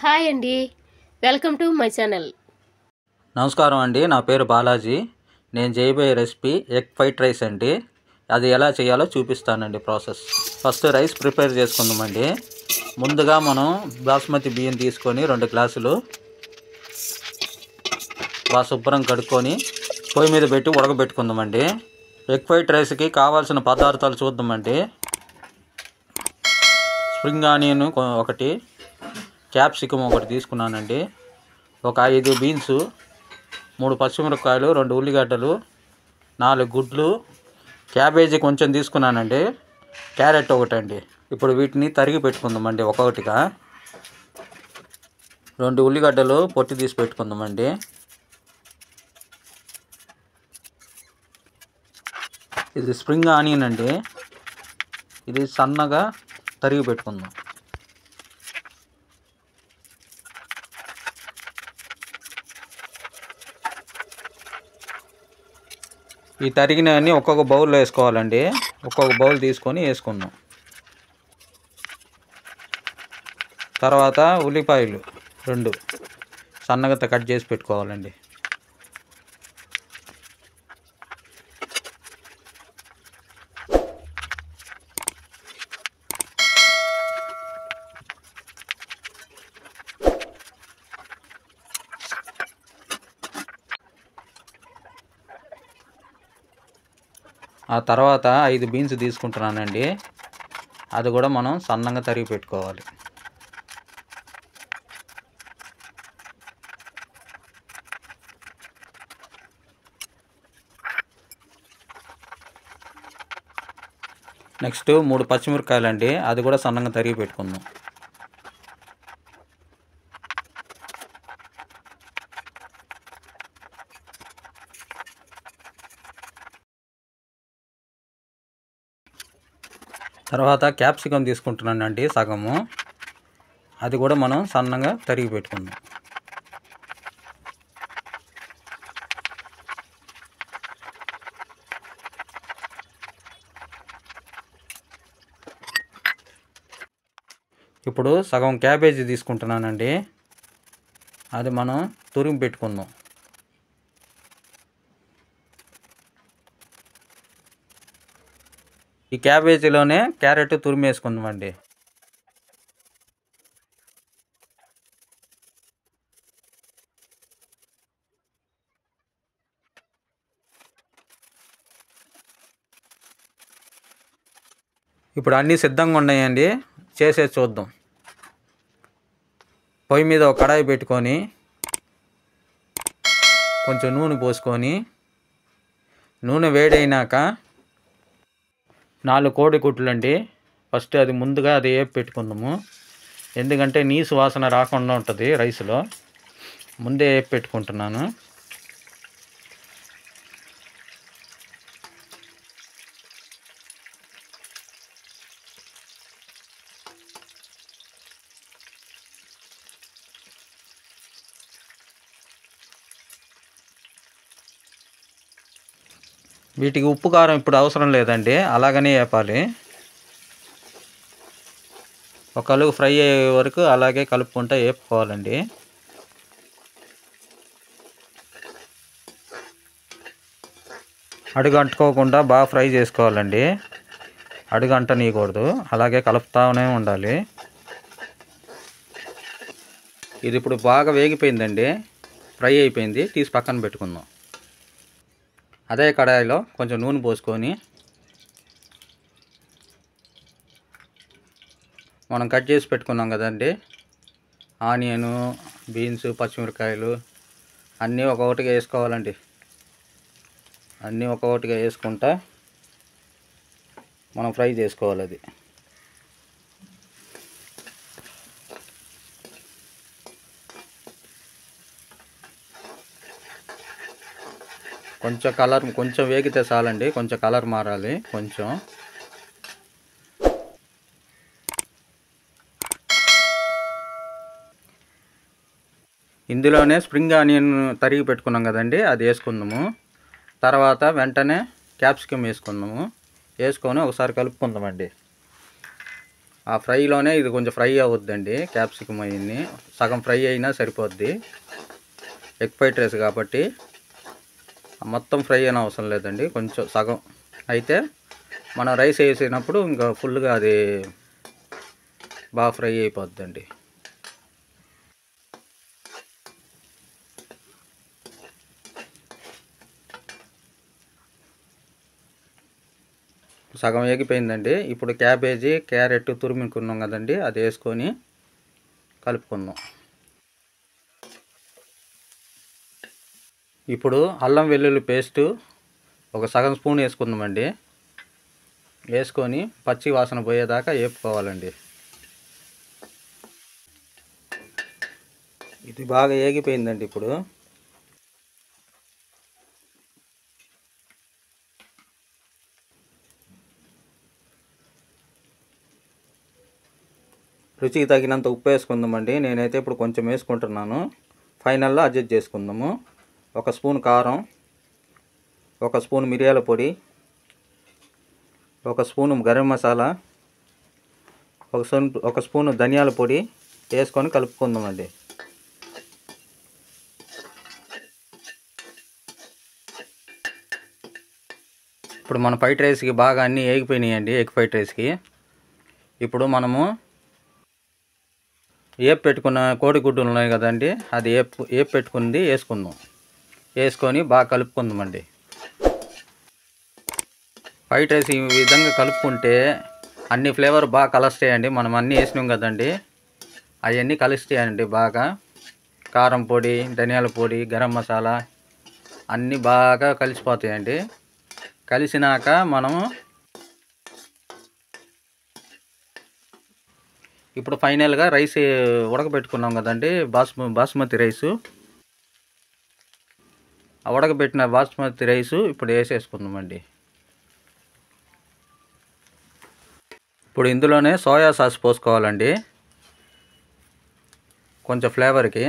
hi అండి welcome to my channel నమస్కారం అండి నా పేరు బాలాజీ నేను చేయబోయే రెసిపీ ఎగ్ ఫ్రైడ్ రైస్ అండి అది ఎలా చేయాలో చూపిస్తానండి ప్రాసెస్ ఫస్ట్ రైస్ ప్రిపేర్ చేసుకుందామండి ముందుగా మనం బాస్మతి బియ్యం తీసుకొని రెండు గ్లాసులు బాగా శుభ్రం కడుక్కొని పొయ్యి మీద పెట్టి ఉడకబెట్టుకుందామండి ఎగ్ ఫ్రైడ్ రైస్కి కావాల్సిన పదార్థాలు చూద్దామండి స్ప్రింగ్ ఆనియన్ కొ- ఒకటి క్యాప్సికమ్ ఒకటి తీసుకున్నానండి ఒక ఐదు బీన్స్ మూడు పచ్చిమిరపకాయలు రెండు ఉల్లిగడ్డలు నాలుగు గుడ్లు క్యాబేజీ కొంచెం తీసుకున్నానండి క్యారెట్ ఒకటండి ఇప్పుడు వీటిని తరిగి పెట్టుకుందామండి ఒక్కొక్కటిగా రెండు ఉల్లిగడ్డలు పొట్టి తీసి పెట్టుకుందామండి ఇది స్ప్రింగ్ ఆనియన్ అండి ఇది సన్నగా తరిగి పెట్టుకుందాం ఈ తరిగినవన్నీ ఒక్కొక్క బౌల్లో వేసుకోవాలండి ఒక్కొక్క బౌల్ తీసుకొని వేసుకుందాం తర్వాత ఉల్లిపాయలు రెండు సన్నగా త- కట్ చేసి పెట్టుకోవాలండి ఆ తర్వాత ఐదు బీన్స్ తీసుకుంటున్నానండి అది కూడా మనం సన్నంగా తరిగి పెట్టుకోవాలి నెక్స్ట్ మూడు పచ్చిమిరపకాయలు అండి అది కూడా సన్నంగా తరిగి పెట్టుకుందాం తర్వాత క్యాప్సికమ్ తీసుకుంటున్నానండి సగము అది కూడా మనం సన్నగా తరిగి పెట్టుకుందాం ఇప్పుడు సగం క్యాబేజీ తీసుకుంటున్నానండి అది మనం తురిమి పెట్టుకుందాం ఈ క్యాబేజీలోనే క్యారెట్ తురిమి వేసుకుందామండి ఇప్పుడు అన్నీ సిద్ధంగా ఉన్నాయండి చేసేది చూద్దాం పొయ్యి మీద ఒక కడాయి పెట్టుకొని కొంచెం నూనె పోసుకొని నూనె వేడైనాక నాలుగు కోడి గుడ్లు అండి ఫస్ట్ అది ముందుగా అది వేపి పెట్టుకుందాము ఎందుకంటే నీసు వాసన రాకుండా ఉంటుంది రైస్లో ముందే వేపి పెట్టుకుంటున్నాను వీటికి ఉప్పు కారం ఇప్పుడు అవసరం లేదండి అలాగనే వేపాలి ఒక కలుగు ఫ్రై అయ్యే వరకు అలాగే కలుపుకుంటూ వేపుకోవాలండి అడుగు అంటుకోకుండా బాగా ఫ్రై చేసుకోవాలండి అడుగు అంటనీయకూడదు అలాగే కలుపుతానే ఉండాలి ఇది ఇప్పుడు బాగా వేగిపోయిందండి ఫ్రై అయిపోయింది తీసి పక్కన పెట్టుకుందాం అదే కడాయిలో కొంచెం నూనె పోసుకొని మనం కట్ చేసి పెట్టుకున్నాం కదండి ఆనియను బీన్స్ పచ్చిమిరకాయలు అన్నీ ఒక్కొక్కటిగా వేసుకోవాలండి అన్నీ ఒక్కొక్కటిగా వేసుకుంటా మనం ఫ్రై చేసుకోవాలి అది కొంచెం కలర్ కొంచెం వేగితే చాలండి కొంచెం కలర్ మారాలి కొంచెం ఇందులోనే స్ప్రింగ్ ఆనియన్ తరిగి పెట్టుకున్నాం కదండి అది వేసుకుందాము తర్వాత వెంటనే క్యాప్సికమ్ వేసుకుందాము వేసుకొని ఒకసారి కలుపుకుందామండి ఆ ఫ్రైలోనే ఇది కొంచెం ఫ్రై అవుద్దండి క్యాప్సికమ్ అవన్నీ సగం ఫ్రై అయినా సరిపోద్ది ఎగ్ ఫ్రైడ్ రైస్ కాబట్టి మొత్తం ఫ్రై అయిన అవసరం లేదండి కొంచెం సగం అయితే మనం రైస్ వేసినప్పుడు ఇంకా ఫుల్గా అది బాగా ఫ్రై అయిపోద్దండి సగం ఎగిపోయిందండి ఇప్పుడు క్యాబేజీ క్యారెట్ తురుముకున్నాం కదండి అది వేసుకొని కలుపుకుందాం ఇప్పుడు అల్లం వెల్లుల్లి పేస్టు ఒక సగం స్పూన్ వేసుకుందామండి వేసుకొని పచ్చి వాసన పోయేదాకా వేపుకోవాలండి ఇది బాగా ఏగిపోయిందండి ఇప్పుడు రుచికి తగినంత ఉప్పు వేసుకుందామండి నేనైతే ఇప్పుడు కొంచెం వేసుకుంటున్నాను ఫైనల్లో అడ్జస్ట్ చేసుకుందాము ఒక స్పూన్ కారం ఒక స్పూన్ మిరియాల పొడి ఒక స్పూను గరం మసాలా ఒక స్పూన్ ఒక స్పూను ధనియాల పొడి వేసుకొని కలుపుకుందామండి ఇప్పుడు మన ఫ్రైడ్ రైస్కి బాగా అన్నీ వేగిపోయినాయండి ఎగ్ ఫ్రైడ్ రైస్కి ఇప్పుడు మనము ఏపు పెట్టుకున్న కోడిగుడ్డు ఉన్నాయి కదండి అది ఏపు ఏపు పెట్టుకుంది వేసుకుందాం వేసుకొని బాగా కలుపుకుందామండి ఫ్రైడ్ రైస్ ఈ విధంగా కలుపుకుంటే అన్ని ఫ్లేవర్ బాగా కలుస్తాయండి మనం అన్నీ వేసినాం కదండి అవన్నీ కలుస్తాయండి బాగా కారం పొడి ధనియాల పొడి గరం మసాలా అన్నీ బాగా కలిసిపోతాయండి కలిసినాక మనము ఇప్పుడు ఫైనల్గా రైస్ ఉడకబెట్టుకున్నాం కదండి బాస్మ బాస్మతి రైసు ఆ ఉడకబెట్టిన బాస్మతి రైసు ఇప్పుడు వేసేసుకుందామండి ఇప్పుడు ఇందులోనే సోయా సాస్ పోసుకోవాలండి కొంచెం ఫ్లేవర్కి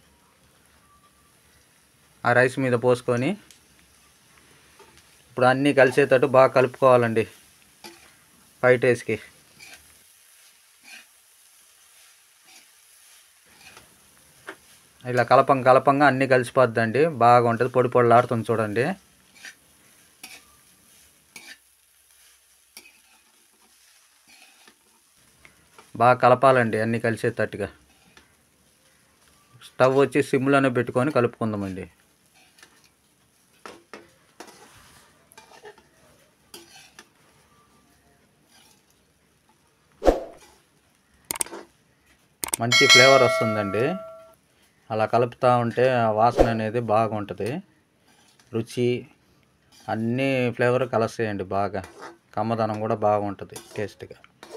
ఆ రైస్ మీద పోసుకొని ఇప్పుడు అన్నీ కలిసేటట్టు బాగా కలుపుకోవాలండి ఫ్రైడ్ రైస్కి ఇలా కలపం కలపంగా అన్నీ కలిసిపోద్దండి బాగా ఉంటుంది పొడి పొడిలాడుతుంది చూడండి బాగా కలపాలండి అన్నీ కలిసేటట్టుగా స్టవ్ వచ్చి సిమ్లోనే పెట్టుకొని కలుపుకుందామండి మంచి ఫ్లేవర్ వస్తుందండి అలా కలుపుతూ ఉంటే ఆ వాసన అనేది బాగుంటుంది రుచి అన్ని ఫ్లేవర్ కలుస్తాయండి బాగా కమ్మదనం కూడా బాగుంటుంది టేస్ట్గా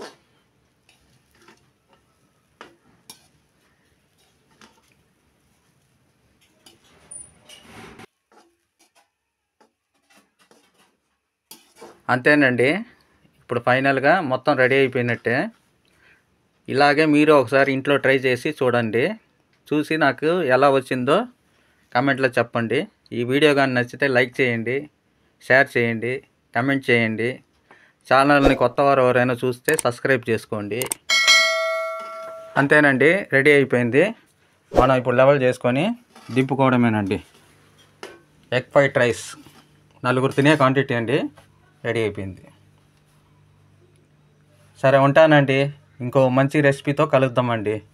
అంతేనండి ఇప్పుడు ఫైనల్గా మొత్తం రెడీ అయిపోయినట్టే ఇలాగే మీరు ఒకసారి ఇంట్లో ట్రై చేసి చూడండి చూసి నాకు ఎలా వచ్చిందో కామెంట్లో చెప్పండి ఈ వీడియో కానీ నచ్చితే లైక్ చేయండి షేర్ చేయండి కమెంట్ చేయండి ఛానల్ని కొత్త వారు ఎవరైనా చూస్తే సబ్స్క్రైబ్ చేసుకోండి అంతేనండి రెడీ అయిపోయింది మనం ఇప్పుడు లెవెల్ చేసుకొని దింపుకోవడమేనండి ఎగ్ ఫ్రైడ్ రైస్ నలుగురు తినే క్వాంటిటీ అండి రెడీ అయిపోయింది సరే ఉంటానండి ఇంకో మంచి రెసిపీతో కలుద్దామండి